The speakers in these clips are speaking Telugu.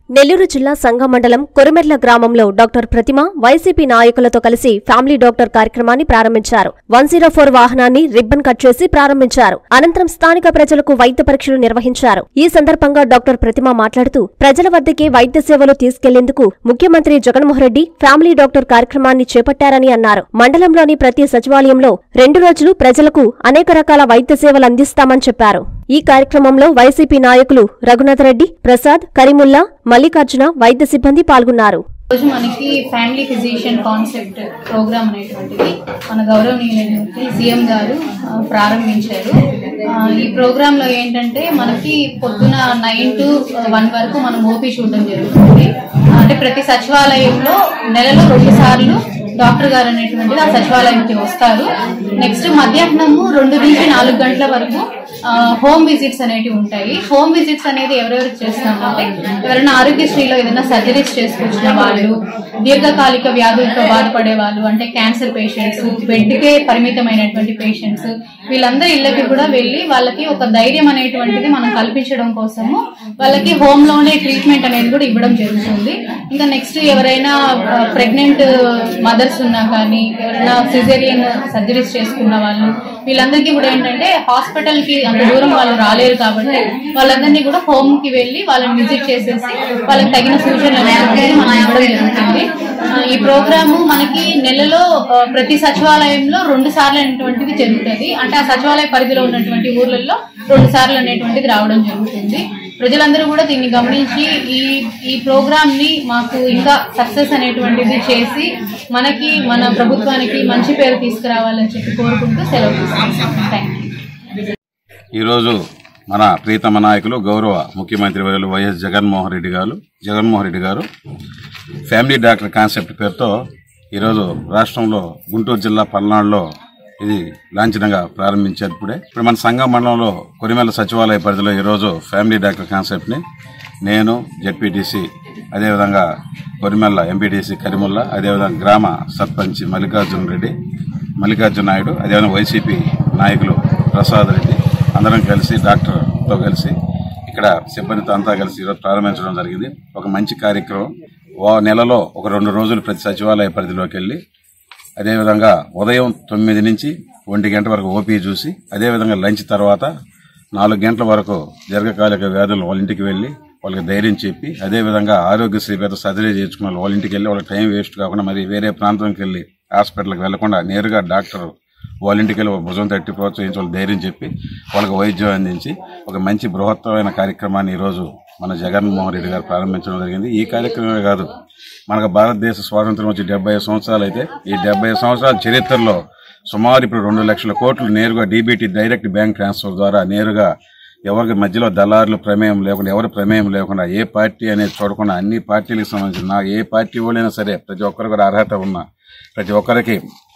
నెల్లూరు జిల్లా సంఘమండలం కొరిమెర్ల గ్రామంలో డాక్టర్ ప్రతిమ వైసీపీ నాయకులతో కలిసి ఫ్యామిలీ డాక్టర్ కార్యక్రమాన్ని ప్రారంభించారు వన్ జీరో ఫోర్ వాహనాన్ని రిబ్బన్ కట్ చేసి ప్రారంభించారు అనంతరం స్థానిక ప్రజలకు వైద్య పరీక్షలు నిర్వహించారు ఈ సందర్భంగా డాక్టర్ ప్రతిమ మాట్లాడుతూ ప్రజల వద్దకే వైద్య సేవలు తీసుకెళ్లేందుకు ముఖ్యమంత్రి జగన్మోహన్ రెడ్డి ఫ్యామిలీ డాక్టర్ కార్యక్రమాన్ని చేపట్టారని అన్నారు మండలంలోని ప్రతి సచివాలయంలో రెండు రోజులు ప్రజలకు అనేక రకాల వైద్య సేవలు అందిస్తామని చెప్పారు ఈ కార్యక్రమంలో వైసీపీ నాయకులు రఘునాథరెడ్డి ప్రసాద్ కరీముల్లా మల్లికార్జున వైద్య సిబ్బంది పాల్గొన్నారు రోజు మనకి ఫ్యామిలీ ఫిజిషియన్ కాన్సెప్ట్ ప్రోగ్రామ్ అనేటువంటిది మన గౌరవనీయులైనటువంటి సీఎం గారు ఆ, ప్రారంభించారు ఆ, ఈ ప్రోగ్రామ్ లో ఏంటంటే మనకి పొద్దున నైన్ టు వన్ వరకు మనం ఓపీ చూడడం జరుగుతుంది ఆ, అంటే ప్రతి సచివాలయంలో నెలలో రెండు సార్లు డాక్టర్ గారు అనేటువంటిది ఆ సచివాలయంకి వస్తారు నెక్స్ట్ మధ్యాహ్నము రెండు నుంచి నాలుగు గంటల వరకు హోమ్ విజిట్స్ అనేటివి ఉంటాయి హోమ్ విజిట్స్ అనేది ఎవరెవరికి చేస్తామంటే ఎవరైనా ఆరోగ్యశ్రీలో ఏదైనా సర్జరీస్ చేసుకొచ్చిన వాళ్ళు దీర్ఘకాలిక వ్యాధులతో బాధపడే వాళ్ళు అంటే క్యాన్సర్ పేషెంట్స్ బెడ్కే పరిమితమైనటువంటి పేషెంట్స్ వీళ్ళందరి ఇళ్ళకి కూడా వెళ్ళి వాళ్ళకి ఒక ధైర్యం అనేటువంటిది మనం కల్పించడం కోసము వాళ్ళకి హోమ్ లోనే ట్రీట్మెంట్ అనేది కూడా ఇవ్వడం జరుగుతుంది ఇంకా నెక్స్ట్ ఎవరైనా ప్రెగ్నెంట్ మదర్స్ ఉన్నా కానీ ఎవరైనా సిజేరియన్ సర్జరీస్ చేసుకున్న వాళ్ళు వీళ్ళందరికీ కూడా ఏంటంటే హాస్పిటల్ కి అంత దూరం వాళ్ళు రాలేరు కాబట్టి వాళ్ళందరినీ కూడా హోమ్ కి వెళ్ళి వాళ్ళని విజిట్ చేసేసి వాళ్ళకి తగిన సూచనలు అనేటువంటివి మనం ఇవ్వడం జరుగుతుంది ఆ, ఈ ప్రోగ్రాము మనకి నెలలో ఆ, ప్రతి సచివాలయంలో రెండు సార్లు అనేటువంటిది జరుగుతుంది అంటే ఆ సచివాలయ పరిధిలో ఉన్నటువంటి ఊర్లలో రెండు సార్లు అనేటువంటిది రావడం జరుగుతుంది ప్రజలందరూ కూడా దీన్ని గమనించి ఈ ఈ ప్రోగ్రామ్ ని మాకు ఇంకా సక్సెస్ అనేటువంటిది చేసి మనకి మన ప్రభుత్వానికి మంచి పేరు తీసుకురావాలని చెప్పి కోరుకుంటూ సెలవు తీసుకుంటాం థ్యాంక్ యూ ఈరోజు మన ప్రీతమ నాయకులు గౌరవ ముఖ్యమంత్రి వర్యులు వైఎస్ జగన్మోహన్ రెడ్డి గారు జగన్మోహన్ రెడ్డి గారు ఫ్యామిలీ డాక్టర్ కాన్సెప్ట్ పేరుతో ఈరోజు రాష్ట్రంలో గుంటూరు జిల్లా పల్నాడులో ఇది లాంఛనంగా ప్రారంభించారు ఇప్పుడే ఇప్పుడు మన సంఘం మండలంలో కొరిమెల సచివాలయ పరిధిలో ఈరోజు ఫ్యామిలీ డాక్టర్ కాన్సెప్ట్ని నేను జెడ్పీటీసీ అదేవిధంగా కొరిమెల్ల ఎంపీటీసీ కరిముల్లా అదేవిధంగా గ్రామ సర్పంచ్ మల్లికార్జున రెడ్డి మల్లికార్జున నాయుడు అదేవిధంగా వైసీపీ నాయకులు ప్రసాద్ రెడ్డి అందరం కలిసి డాక్టర్తో కలిసి ఇక్కడ సిబ్బందితో అంతా కలిసి ఈరోజు ప్రారంభించడం జరిగింది ఒక మంచి కార్యక్రమం ఓ నెలలో ఒక రెండు రోజులు ప్రతి సచివాలయ పరిధిలోకి వెళ్ళి అదేవిధంగా ఉదయం తొమ్మిది నుంచి ఒంటి గంట వరకు ఓపీ చూసి అదేవిధంగా లంచ్ తర్వాత నాలుగు గంటల వరకు దీర్ఘకాలిక వ్యాధులు వాళ్ళ ఇంటికి వెళ్ళి వాళ్ళకి ధైర్యం చెప్పి అదేవిధంగా ఆరోగ్యశ్రీ పేద సర్జరీ చేయించుకున్న వాళ్ళు వాళ్ళ ఇంటికి వెళ్ళి వాళ్ళకి టైం వేస్ట్ కాకుండా మరి వేరే ప్రాంతంకి వెళ్ళి హాస్పిటల్కి వెళ్లకుండా నేరుగా డాక్టర్ వాళ్ళ ఇంటికి వెళ్ళి ఒక భుజం తట్టి ప్రోత్సహించి వాళ్ళు ధైర్యం చెప్పి వాళ్ళకి వైద్యం అందించి ఒక మంచి బృహత్తమైన కార్యక్రమాన్ని ఈరోజు మన జగన్మోహన్ రెడ్డి గారు ప్రారంభించడం జరిగింది ఈ కార్యక్రమమే కాదు మనకు భారతదేశ స్వాతంత్రం వచ్చి డెబ్బై సంవత్సరాలు అయితే ఈ డెబ్బై సంవత్సరాల చరిత్రలో సుమారు ఇప్పుడు రెండు లక్షల కోట్లు నేరుగా డీబీటీ డైరెక్ట్ బ్యాంక్ ట్రాన్స్ఫర్ ద్వారా నేరుగా ఎవరికి మధ్యలో దళారులు ప్రమేయం లేకుండా ఎవరి ప్రమేయం లేకుండా ఏ పార్టీ అనేది చూడకుండా అన్ని పార్టీలకు సంబంధించిన నా ఏ పార్టీ వాళ్ళైనా సరే ప్రతి ఒక్కరికి కూడా అర్హత ఉన్న ప్రతి ఒక్కరికి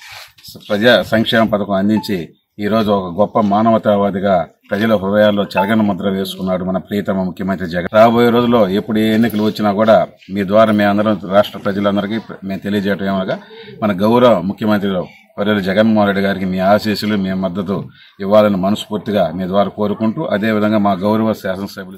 ప్రజా సంక్షేమ పథకం అందించి ఈ రోజు ఒక గొప్ప మానవతావాదిగా ప్రజల హృదయాల్లో చెరగని ముద్ర వేసుకున్నాడు మన ప్రియతమ ముఖ్యమంత్రి జగన్ రాబోయే రోజుల్లో ఎప్పుడు ఏ ఎన్నికలు వచ్చినా కూడా మీ ద్వారా మీ అందరం రాష్ట్ర ప్రజలందరికీ మేము తెలియజేయటం ఏమనగా మన గౌరవ ముఖ్యమంత్రి వర్యులు జగన్మోహన్ రెడ్డి గారికి మీ ఆశీస్సులు మీ మద్దతు ఇవ్వాలని మనస్ఫూర్తిగా మీ ద్వారా కోరుకుంటూ అదేవిధంగా మా గౌరవ శాసనసభ్యులు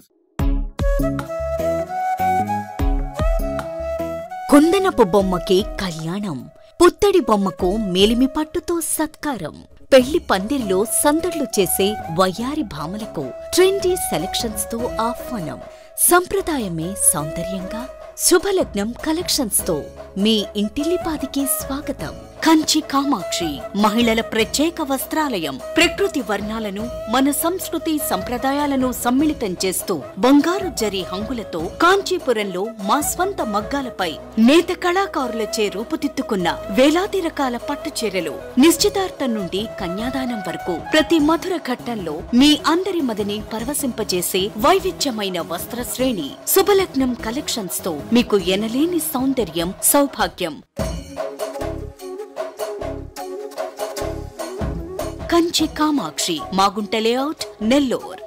కుందనపు బొమ్మకి కళ్యాణం పుత్తడి బొమ్మకు మేలిమి పట్టుతో సత్కారం పెళ్లి పందిర్లో సందడ్లు చేసే వయ్యారి భామలకు ట్రెండీ సెలక్షన్స్ తో ఆహ్వానం సంప్రదాయమే సౌందర్యంగా శుభలగ్నం కలెక్షన్స్ తో మీ ఇంటిల్లిపాదికి స్వాగతం కంచి కామాక్షి మహిళల ప్రత్యేక వస్త్రాలయం ప్రకృతి వర్ణాలను మన సంస్కృతి సంప్రదాయాలను సమ్మిళితం చేస్తూ బంగారు జరి హంగులతో కాంచీపురంలో మా స్వంత మగ్గాలపై నేత కళాకారులచే రూపుదిద్దుకున్న వేలాది రకాల పట్టు చీరలు నిశ్చితార్థం నుండి కన్యాదానం వరకు ప్రతి మధుర ఘట్టంలో మీ అందరి మదిని పరవశింపజేసే వైవిధ్యమైన వస్త్ర శ్రేణి శుభలగ్నం కలెక్షన్స్ తో మీకు ఎనలేని సౌందర్యం సౌభాగ్యం కంచి కామాక్షి మాగుంట లేఅవుట్ నెల్లూర్